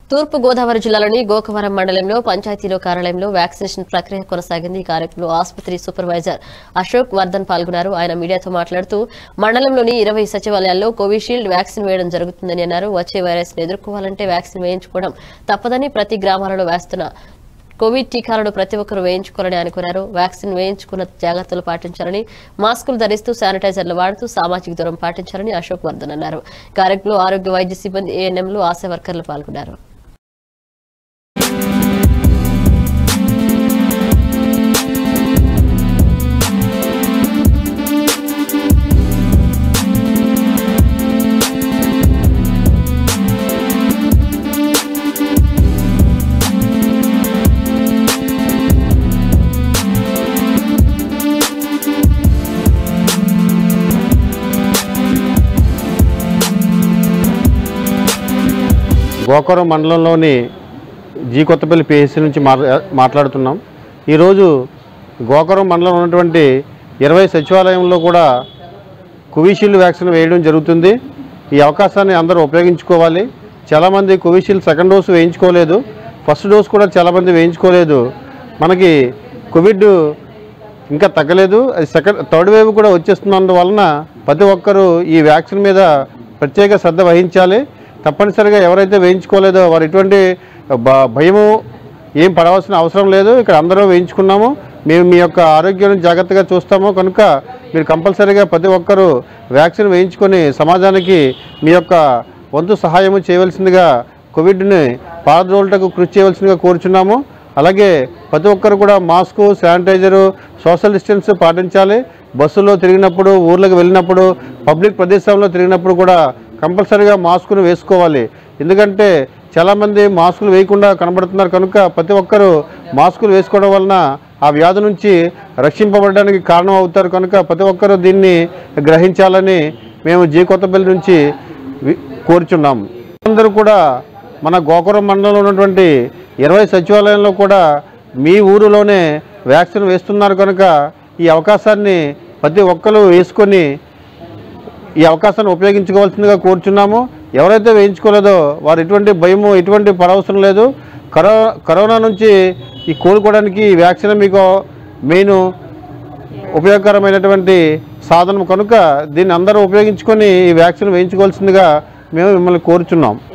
తూర్పు గోదావరి జిల్లాలోని గోకవరం మండలంలో పంచాయతీలో కార్యాలయంలో వ్యాక్సినేషన్ ప్రక్రియ కొనసాగింది ఈ కార్యక్రమంలో ఆసుపత్రి సూపర్వైజర్ అశోక్ వర్ధన్ పాల్గొన్నారు ఆయన మీడియాతో మాట్లాడుతూ మండలంలోని ఇరవై సచివాలయాల్లో కోవిషీల్డ్ వ్యాక్సిన్ వేయడం జరుగుతుందని అన్నారు వచ్చే వైరస్ ను ఎదుర్కోవాలంటే వ్యాక్సిన్ వేయించుకోవడం తప్పదని ప్రతి గ్రామాలలో వేస్తున్న కోవిడ్ టీకాలను ప్రతి ఒక్కరూ వేయించుకోవాలని ఆయన కోరారు వ్యాక్సిన్ వేయించుకున్న జాగ్రత్తలు పాటించాలని మాస్కులు ధరిస్తూ శానిటైజర్లు వాడుతూ సామాజిక దూరం పాటించాలని అశోక్ వర్ధన్ అన్నారు కార్యక్రమంలో ఆరోగ్య వైద్య సిబ్బంది ఏఎన్ఎంలు ఆశా వర్కర్లు పాల్గొన్నారు గోకవరం మండలంలోని జీ కొత్తపల్లి పిహెచ్సి నుంచి మాట్లా- మాట్లాడుతున్నాం ఈరోజు గోకవరం మండలంలో ఉన్నటువంటి ఇరవై సచివాలయంలో కూడా కోవిషీల్డ్ వ్యాక్సిన్ వేయడం జరుగుతుంది ఈ అవకాశాన్ని అందరూ ఉపయోగించుకోవాలి చాలామంది కోవిషీల్డ్ సెకండ్ డోసు వేయించుకోలేదు ఫస్ట్ డోస్ కూడా చాలామంది వేయించుకోలేదు మనకి కోవిడ్ ఇంకా తగ్గలేదు అది సెకండ్ థర్డ్ వేవ్ కూడా వచ్చేస్తున్నందువలన ప్రతి ఒక్కరూ ఈ వ్యాక్సిన్ మీద ప్రత్యేక శ్రద్ధ వహించాలి తప్పనిసరిగా ఎవరైతే వేయించుకోలేదో వారు ఎటువంటి భ- భయము ఏం పడవలసిన అవసరం లేదు ఇక్కడ అందరూ వేయించుకున్నాము మేము మీ యొక్క ఆరోగ్యాన్ని జాగ్రత్తగా చూస్తాము కనుక మీరు కంపల్సరీగా ప్రతి ఒక్కరూ వ్యాక్సిన్ వేయించుకొని సమాజానికి మీ యొక్క వంతు సహాయము చేయవలసిందిగా కోవిడ్ని పారద్రోలుటకు కృషి చేయవలసిందిగా కోరుచున్నాము అలాగే ప్రతి ఒక్కరు కూడా మాస్కు శానిటైజరు సోషల్ డిస్టెన్స్ పాటించాలి బస్సులో తిరిగినప్పుడు ఊర్లకు వెళ్ళినప్పుడు పబ్లిక్ ప్రదేశంలో తిరిగినప్పుడు కూడా కంపల్సరీగా మాస్కును వేసుకోవాలి ఎందుకంటే చాలామంది మాస్కులు వేయకుండా కనబడుతున్నారు కనుక ప్రతి ఒక్కరూ మాస్కులు వేసుకోవడం వలన ఆ వ్యాధి నుంచి రక్షింపబడడానికి కారణం అవుతారు కనుక ప్రతి ఒక్కరూ దీన్ని గ్రహించాలని మేము జీ కొత్తపల్లి నుంచి వి- కోరుచున్నాము అందరూ కూడా మన గోకురం మండలంలో ఉన్నటువంటి ఇరవై సచివాలయంలో కూడా మీ ఊరిలోనే వ్యాక్సిన్ వేస్తున్నారు కనుక ఈ అవకాశాన్ని ప్రతి ఒక్కరు వేసుకొని ఈ అవకాశాన్ని ఉపయోగించుకోవాల్సిందిగా కోరుచున్నాము ఎవరైతే వేయించుకోలేదో వారు ఎటువంటి భయము ఎటువంటి పడవసరం లేదు కరో కరోనా నుంచి ఈ కోలుకోవడానికి ఈ వ్యాక్సిన్ మీకు మెయిన్ ఉపయోగకరమైనటువంటి సాధనం కనుక దీన్ని అందరూ ఉపయోగించుకొని ఈ వ్యాక్సిన్ వేయించుకోవాల్సిందిగా మేము మిమ్మల్ని కోరుచున్నాం